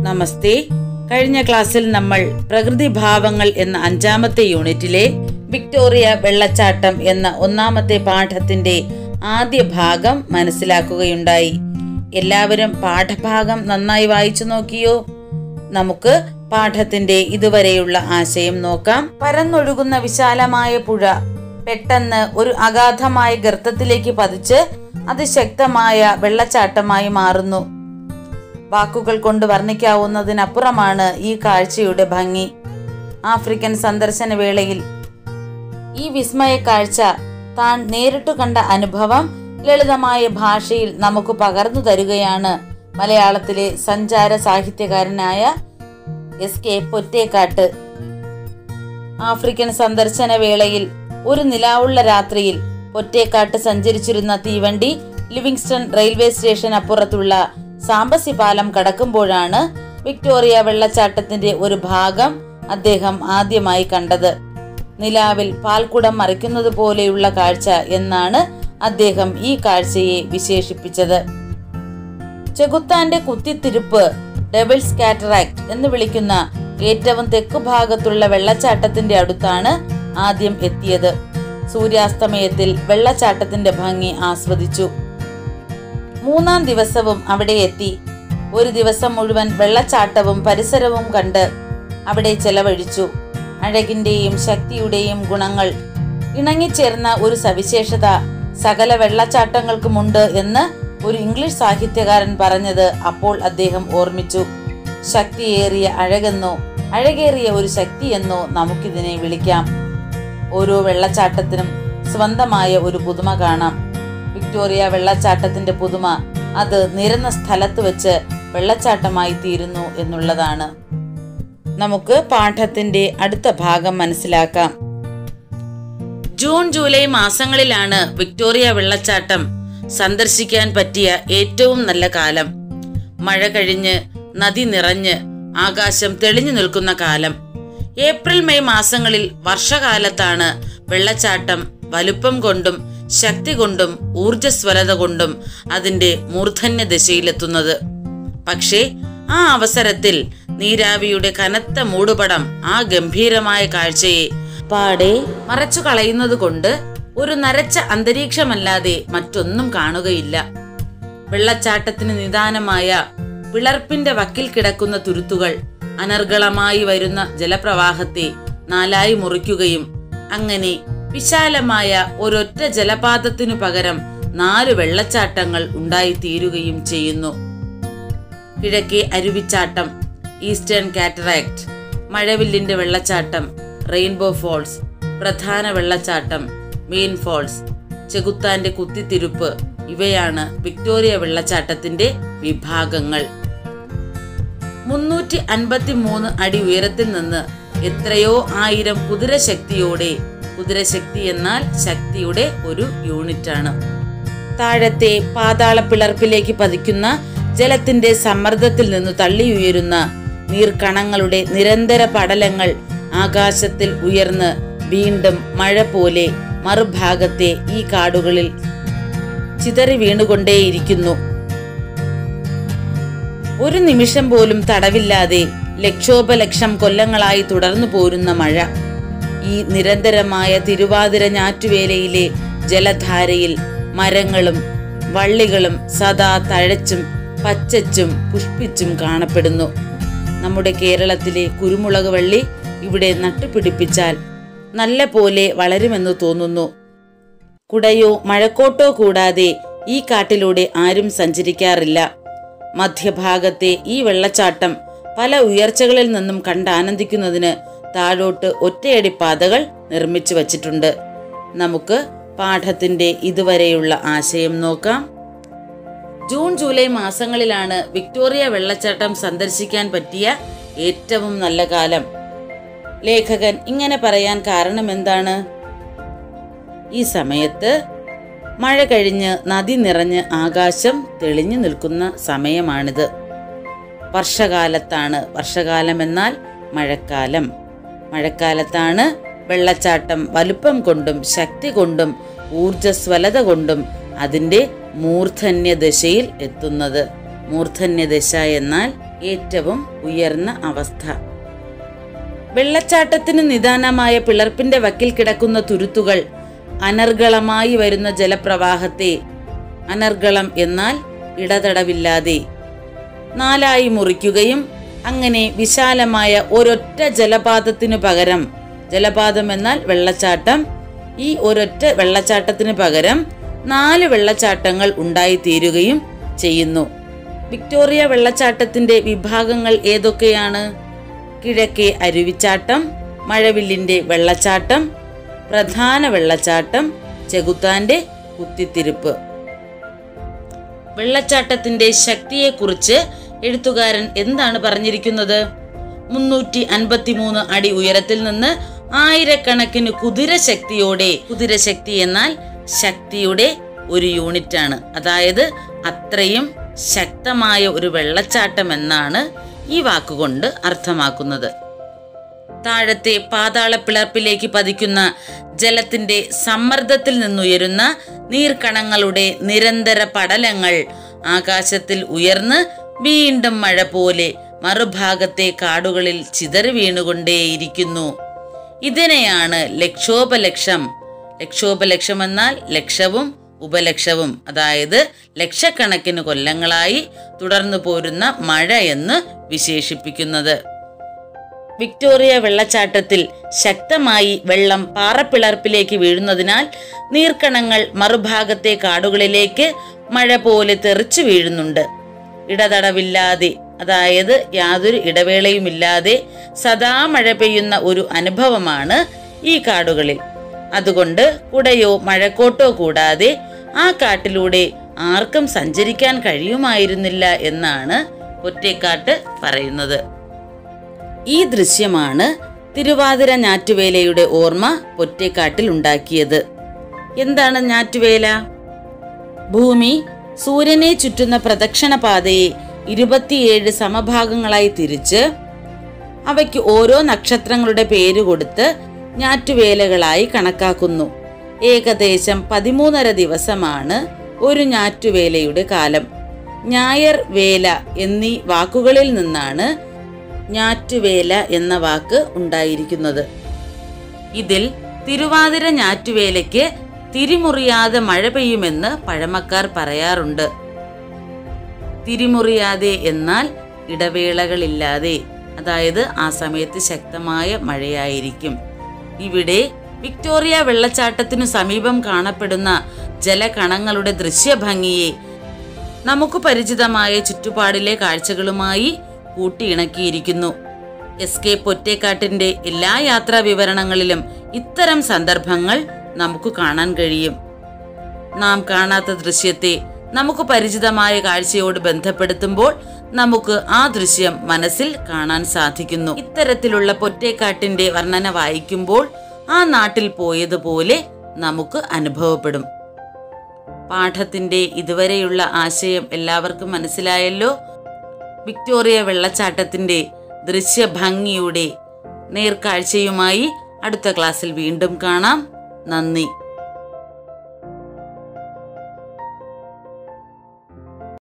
നമസ്തേ കഴിഞ്ഞ ക്ലാസ്സിൽ നമ്മൾ പ്രകൃതി ഭാവങ്ങൾ എന്ന അഞ്ചാമത്തെ യൂണിറ്റിലെ വിക്ടോറിയ വെള്ളച്ചാട്ടം എന്ന ഒന്നാമത്തെ പാഠത്തിന്റെ ആദ്യ ഭാഗം മനസ്സിലാക്കുകയുണ്ടായി എല്ലാവരും പാഠഭാഗം നന്നായി വായിച്ചു നോക്കിയോ നമുക്ക് പാഠത്തിന്റെ ഇതുവരെയുള്ള ആശയം നോക്കാം പരന്നൊഴുകുന്ന വിശാലമായ പുഴ പെട്ടെന്ന് ഒരു അഗാധമായ ഗർത്തത്തിലേക്ക് പതിച്ച് അതിശക്തമായ വെള്ളച്ചാട്ടമായി മാറുന്നു വാക്കുകൾ കൊണ്ട് വർണ്ണിക്കാവുന്നതിനപ്പുറമാണ് ഈ കാഴ്ചയുടെ ഭംഗി ആഫ്രിക്കൻ സന്ദർശന വേളയിൽ ഈ വിസ്മയ കാഴ്ച താൻ നേരിട്ടു കണ്ട അനുഭവം ലളിതമായ ഭാഷയിൽ നമുക്ക് പകർന്നു തരുകയാണ് മലയാളത്തിലെ സഞ്ചാര സാഹിത്യകാരനായ എസ് കെ പൊറ്റേക്കാട്ട് ആഫ്രിക്കൻ സന്ദർശന വേളയിൽ ഒരു നിലാവുള്ള രാത്രിയിൽ പൊറ്റേക്കാട്ട് സഞ്ചരിച്ചിരുന്ന തീവണ്ടി ലിവിങ്സ്റ്റൺ റെയിൽവേ സ്റ്റേഷൻ അപ്പുറത്തുള്ള സാമ്പസി പാലം കടക്കുമ്പോഴാണ് വിക്ടോറിയ വെള്ളച്ചാട്ടത്തിന്റെ ഒരു ഭാഗം അദ്ദേഹം ആദ്യമായി കണ്ടത് നിലാവിൽ പാൽക്കുടം മറിക്കുന്നത് പോലെയുള്ള കാഴ്ച എന്നാണ് അദ്ദേഹം ഈ കാഴ്ചയെ വിശേഷിപ്പിച്ചത് ചെകുത്താന്റെ കുത്തിത്തിരിപ്പ് ഡെവിൾസ് കാറ്ററാക്ട് എന്ന് വിളിക്കുന്ന ഏറ്റവും തെക്കു ഭാഗത്തുള്ള വെള്ളച്ചാട്ടത്തിന്റെ അടുത്താണ് ആദ്യം എത്തിയത് സൂര്യാസ്തമയത്തിൽ വെള്ളച്ചാട്ടത്തിന്റെ ഭംഗി ആസ്വദിച്ചു മൂന്നാം ദിവസവും അവിടെ എത്തി ഒരു ദിവസം മുഴുവൻ വെള്ളച്ചാട്ടവും പരിസരവും കണ്ട് അവിടെ ചെലവഴിച്ചു അഴകിന്റെയും ശക്തിയുടെയും ഗുണങ്ങൾ ഇണങ്ങിച്ചേർന്ന ഒരു സവിശേഷത സകല വെള്ളച്ചാട്ടങ്ങൾക്കുമുണ്ട് എന്ന് ഒരു ഇംഗ്ലീഷ് സാഹിത്യകാരൻ പറഞ്ഞത് അപ്പോൾ അദ്ദേഹം ഓർമ്മിച്ചു ശക്തിയേറിയ അഴകെന്നോ അഴകേറിയ ഒരു ശക്തിയെന്നോ നമുക്കിതിനെ വിളിക്കാം ഓരോ വെള്ളച്ചാട്ടത്തിനും സ്വന്തമായ ഒരു പുതുമ കാണാം വിക്ടോറിയ വെള്ളച്ചാട്ടത്തിന്റെ പുതുമ അത് നിരന്ന സ്ഥലത്ത് വെച്ച് വെള്ളച്ചാട്ടമായി തീരുന്നു എന്നുള്ളതാണ് നമുക്ക് പാഠത്തിന്റെ അടുത്ത ഭാഗം മനസ്സിലാക്കാം ജൂൺ ജൂലൈ മാസങ്ങളിലാണ് വിക്ടോറിയ വെള്ളച്ചാട്ടം സന്ദർശിക്കാൻ പറ്റിയ ഏറ്റവും നല്ല കാലം മഴ കഴിഞ്ഞ് നദി നിറഞ്ഞ് ആകാശം തെളിഞ്ഞു നിൽക്കുന്ന കാലം ഏപ്രിൽ മെയ് മാസങ്ങളിൽ വർഷകാലത്താണ് വെള്ളച്ചാട്ടം വലുപ്പം കൊണ്ടും ശക്തി കൊണ്ടും ഊർജസ്വലത കൊണ്ടും അതിന്റെ മൂർധന്യ ദശയിലെത്തുന്നത് പക്ഷേ ആ അവസരത്തിൽ നീരാവിയുടെ കനത്ത മൂടുപടം ആ ഗംഭീരമായ കാഴ്ചയെ പാടെ മറച്ചു കളയുന്നത് കൊണ്ട് ഒരു നരച്ച അന്തരീക്ഷമല്ലാതെ മറ്റൊന്നും കാണുകയില്ല വെള്ളച്ചാട്ടത്തിന് നിദാനമായ പിളർപ്പിന്റെ വക്കിൽ കിടക്കുന്ന തുരുത്തുകൾ അനർഗളമായി വരുന്ന ജലപ്രവാഹത്തെ നാലായി മുറിക്കുകയും അങ്ങനെ വിശാലമായ ഒരൊറ്റ ജലപാതത്തിനു പകരം നാല് വെള്ളച്ചാട്ടങ്ങൾ ഉണ്ടായിത്തീരുകയും ചെയ്യുന്നു കിഴക്കേ അരുവിച്ചാട്ടം ഈസ്റ്റേൺ കാറ്ററാക്ട് മഴവില്ലിന്റെ വെള്ളച്ചാട്ടം റെയിൻബോ ഫോൾസ് പ്രധാന വെള്ളച്ചാട്ടം മെയിൻ ഫോൾസ് ചെകുത്താന്റെ കുത്തിത്തിരുപ്പ് ഇവയാണ് വിക്ടോറിയ വെള്ളച്ചാട്ടത്തിന്റെ വിഭാഗങ്ങൾ മുന്നൂറ്റി അൻപത്തി മൂന്ന് അടി ഉയരത്തിൽ നിന്ന് എത്രയോ ആയിരം കുതിരശക്തിയോടെ കുതിരശക്തി എന്നാൽ ശക്തിയുടെ ഒരു യൂണിറ്റാണ് താഴത്തെ പാതാള പിളർപ്പിലേക്ക് പതിക്കുന്ന ജലത്തിന്റെ സമ്മർദ്ദത്തിൽ നിന്ന് തള്ളിയുയരുന്ന നീർക്കണങ്ങളുടെ നിരന്തര പടലങ്ങൾ ആകാശത്തിൽ ഉയർന്ന് വീണ്ടും മഴ പോലെ മറുഭാഗത്തെ ഈ കാടുകളിൽ ചിതറി വീണുകൊണ്ടേയിരിക്കുന്നു ഒരു നിമിഷം പോലും തടവില്ലാതെ ലക്ഷോപലക്ഷം കൊല്ലങ്ങളായി തുടർന്നു പോരുന്ന മഴ ഈ നിരന്തരമായ തിരുവാതിര ഞാറ്റുവേലയിലെ ജലധാരയിൽ മരങ്ങളും വള്ളികളും സദാ തഴച്ചും പച്ചച്ചും പുഷ്പിച്ചും കാണപ്പെടുന്നു നമ്മുടെ കേരളത്തിലെ കുരുമുളക് വള്ളി ഇവിടെ നട്ടുപിടിപ്പിച്ചാൽ നല്ല പോലെ വളരുമെന്ന് തോന്നുന്നു കുടയോ മഴക്കോട്ടോ കൂടാതെ ഈ കാട്ടിലൂടെ ആരും സഞ്ചരിക്കാറില്ല മധ്യഭാഗത്തെ ഈ വെള്ളച്ചാട്ടം പല ഉയർച്ചകളിൽ നിന്നും കണ്ടാനന്ദിക്കുന്നതിന് താഴോട്ട് ഒറ്റയടി പാതകൾ നിർമ്മിച്ചു വച്ചിട്ടുണ്ട് നമുക്ക് പാഠത്തിന്റെ ഇതുവരെയുള്ള ആശയം നോക്കാം ജൂൺ ജൂലൈ മാസങ്ങളിലാണ് വിക്ടോറിയ വെള്ളച്ചാട്ടം സന്ദർശിക്കാൻ പറ്റിയ ഏറ്റവും നല്ല കാലം ലേഖകൻ ഇങ്ങനെ പറയാൻ കാരണം എന്താണ് ഈ സമയത്ത് മഴ കഴിഞ്ഞ് നദി നിറഞ്ഞ് ആകാശം തെളിഞ്ഞു നിൽക്കുന്ന സമയമാണിത് വർഷകാലത്താണ് വർഷകാലം എന്നാൽ മഴക്കാലം മഴക്കാലത്താണ് വെള്ളച്ചാട്ടം വലുപ്പം കൊണ്ടും ശക്തി കൊണ്ടും ഊർജസ്വലത കൊണ്ടും അതിൻ്റെ മൂർധന്യ ദശയിൽ എത്തുന്നത് മൂർധന്യ ദശ എന്നാൽ ഏറ്റവും ഉയർന്ന അവസ്ഥ വെള്ളച്ചാട്ടത്തിന് നിദാനമായ പിളർപ്പിന്റെ വക്കിൽ കിടക്കുന്ന തുരുത്തുകൾ അനർഗളമായി വരുന്ന ജലപ്രവാഹത്തെ അനർഗളം എന്നാൽ ഇടതടവില്ലാതെ നാലായി മുറിക്കുകയും അങ്ങനെ വിശാലമായ ഒരൊറ്റ ജലപാതത്തിനു പകരം ജലപാതം എന്നാൽ വെള്ളച്ചാട്ടം ഈ ഒരൊറ്റ വെള്ളച്ചാട്ടത്തിന് പകരം നാല് വെള്ളച്ചാട്ടങ്ങൾ ഉണ്ടായിത്തീരുകയും ചെയ്യുന്നു വിക്ടോറിയ വെള്ളച്ചാട്ടത്തിന്റെ വിഭാഗങ്ങൾ ഏതൊക്കെയാണ് കിഴക്കേ അരുവിച്ചാട്ടം മഴവില്ലിന്റെ വെള്ളച്ചാട്ടം പ്രധാന വെള്ളച്ചാട്ടം ചെകുത്താന്റെ കുത്തിത്തിരിപ്പ് വെള്ളച്ചാട്ടത്തിന്റെ ശക്തിയെക്കുറിച്ച് എഴുത്തുകാരൻ എന്താണ് പറഞ്ഞിരിക്കുന്നത് മുന്നൂറ്റി അൻപത്തിമൂന്ന് അടി ഉയരത്തിൽ നിന്ന് ആയിരക്കണക്കിന് കുതിരശക്തിയോടെ കുതിരശക്തി എന്നാൽ ശക്തിയുടെ ഒരു യൂണിറ്റാണ് അതായത് അത്രയും ശക്തമായ ഒരു വെള്ളച്ചാട്ടം എന്നാണ് ഈ വാക്കുകൊണ്ട് അർത്ഥമാക്കുന്നത് താഴത്തെ പാതാള പിളർപ്പിലേക്ക് പതിക്കുന്ന ജലത്തിന്റെ സമ്മർദ്ദത്തിൽ നിന്നുയരുന്ന നീർക്കണങ്ങളുടെ നിരന്തര പടലങ്ങൾ ആകാശത്തിൽ ഉയർന്ന് വീണ്ടും മഴ പോലെ മറുഭാഗത്തെ കാടുകളിൽ ചിതറി വീണുകൊണ്ടേയിരിക്കുന്നു ഇതിനെയാണ് ലക്ഷോപലക്ഷം ലക്ഷോപലക്ഷം എന്നാൽ ലക്ഷവും ഉപലക്ഷവും അതായത് ലക്ഷക്കണക്കിന് കൊല്ലങ്ങളായി തുടർന്നു പോരുന്ന മഴ എന്ന് വിശേഷിപ്പിക്കുന്നത് വിക്ടോറിയ വെള്ളച്ചാട്ടത്തിൽ ശക്തമായി വെള്ളം പാറപ്പിളർപ്പിലേക്ക് വീഴുന്നതിനാൽ നീർക്കണങ്ങൾ മറുഭാഗത്തെ കാടുകളിലേക്ക് മഴ പോലെ തെറിച്ചു വീഴുന്നുണ്ട് ഇടതടവില്ലാതെ അതായത് യാതൊരു ഇടവേളയുമില്ലാതെ സദാ മഴ പെയ്യുന്ന ഒരു അനുഭവമാണ് ഈ കാടുകളിൽ അതുകൊണ്ട് കുടയോ മഴക്കോട്ടോ കൂടാതെ ആ കാട്ടിലൂടെ ആർക്കും സഞ്ചരിക്കാൻ കഴിയുമായിരുന്നില്ല എന്നാണ് ഒറ്റക്കാട്ട് പറയുന്നത് ഈ ദൃശ്യമാണ് തിരുവാതിര ഞാറ്റുവേലയുടെ ഓർമ്മ പൊറ്റേക്കാട്ടിൽ ഉണ്ടാക്കിയത് എന്താണ് ഞാറ്റുവേല ഭൂമി സൂര്യനെ ചുറ്റുന്ന പ്രദക്ഷിണ പാതയെ ഇരുപത്തിയേഴ് സമഭാഗങ്ങളായി തിരിച്ച് അവയ്ക്ക് ഓരോ നക്ഷത്രങ്ങളുടെ പേര് കൊടുത്ത് ഞാറ്റുവേലകളായി കണക്കാക്കുന്നു ഏകദേശം പതിമൂന്നര ദിവസമാണ് ഒരു ഞാറ്റുവേലയുടെ കാലം ഞായർ വേല എന്നീ വാക്കുകളിൽ നിന്നാണ് ഞാറ്റുവേല എന്ന വാക്ക് ഉണ്ടായിരിക്കുന്നത് ഇതിൽ തിരുവാതിര ഞാറ്റുവേലയ്ക്ക് തിരിമുറിയാതെ മഴ പെയ്യുമെന്ന് പഴമക്കാർ പറയാറുണ്ട് തിരിമുറിയാതെ എന്നാൽ ഇടവേളകളില്ലാതെ അതായത് ആ സമയത്ത് ശക്തമായ മഴയായിരിക്കും ഇവിടെ വിക്ടോറിയ വെള്ളച്ചാട്ടത്തിനു സമീപം കാണപ്പെടുന്ന ജലകണങ്ങളുടെ ദൃശ്യഭംഗിയെ നമുക്ക് പരിചിതമായ ചുറ്റുപാടിലെ കാഴ്ചകളുമായി കൂട്ടിയിണക്കിയിരിക്കുന്നു എസ് കെ പൊറ്റേക്കാട്ടിന്റെ എല്ലാ യാത്രാ വിവരണങ്ങളിലും ഇത്തരം സന്ദർഭങ്ങൾ നമുക്ക് കാണാൻ കഴിയും നാം കാണാത്ത ദൃശ്യത്തെ നമുക്ക് പരിചിതമായ കാഴ്ചയോട് ബന്ധപ്പെടുത്തുമ്പോൾ നമുക്ക് ആ ദൃശ്യം മനസ്സിൽ കാണാൻ സാധിക്കുന്നു ഇത്തരത്തിലുള്ള പൊറ്റേക്കാട്ടിന്റെ വർണ്ണന വായിക്കുമ്പോൾ ആ നാട്ടിൽ പോയതുപോലെ നമുക്ക് അനുഭവപ്പെടും പാഠത്തിന്റെ ഇതുവരെയുള്ള ആശയം എല്ലാവർക്കും മനസ്സിലായല്ലോ വിക്ടോറിയ വെള്ളച്ചാട്ടത്തിന്റെ ദൃശ്യഭംഗിയുടെ നേർക്കാഴ്ചയുമായി അടുത്ത ക്ലാസ്സിൽ വീണ്ടും കാണാം നന്ദി